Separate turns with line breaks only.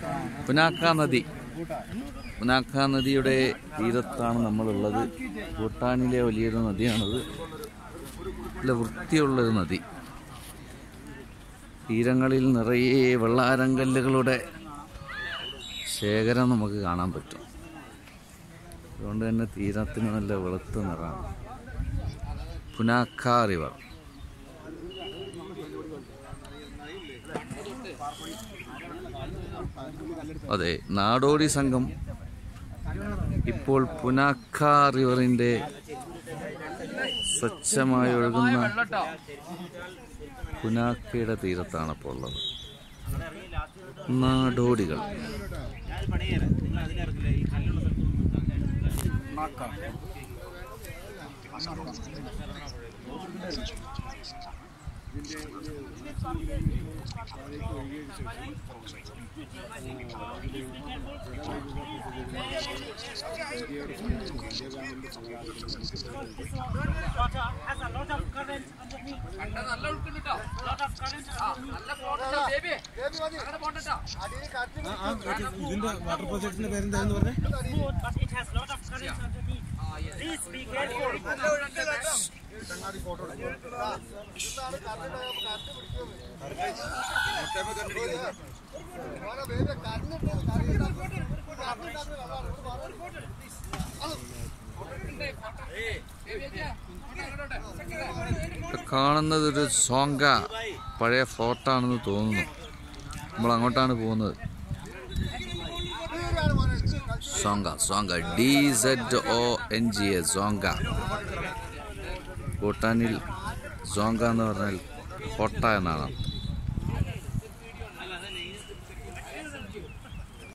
പുനാക്ക നദി പുനാക്ക നദിയുടെ തീരത്താണ് നമ്മളുള്ളത് ഭൂട്ടാനിലെ വലിയൊരു നദിയാണത് നല്ല വൃത്തിയുള്ളൊരു നദി തീരങ്ങളിൽ നിറയെ വെള്ളാരങ്കല്ലുകളുടെ ശേഖരം നമുക്ക് കാണാൻ പറ്റും അതുകൊണ്ട് തന്നെ തീരത്തിന് നല്ല വെളുത്ത നിറമാണ് പുനാക്ക റിവർ അതെ നാടോടി സംഘം ഇപ്പോൾ പുനാക്ക റിവറിന്റെ സ്വച്ഛമായി ഒഴുകുന്ന പുനാക്കയുടെ തീരത്താണ് ഇപ്പോൾ ഉള്ളത് നാടോടികൾ
has a lot of current underneath. Lot of current
ഇതിന്റെ വാട്ടർ പ്രോജക്റ്റിന്റെ പേരെന്താന്ന് പറഞ്ഞേ
smooth, but it has lot of current underneath. Please be careful.
ഇവിടെ കാണുന്നത് ഒരു സോങ്ക പഴയ ഫോർട്ടാണെന്ന് തോന്നുന്നു നമ്മൾ അങ്ങോട്ടാണ് പോകുന്നത് സോങ്ക സോങ്ക D Z O N G A സോങ്ക ഭൂട്ടാനിൽ സോങ്ക എന്ന് പറഞ്ഞാൽ കോട്ട എന്നാണ് അർത്ഥം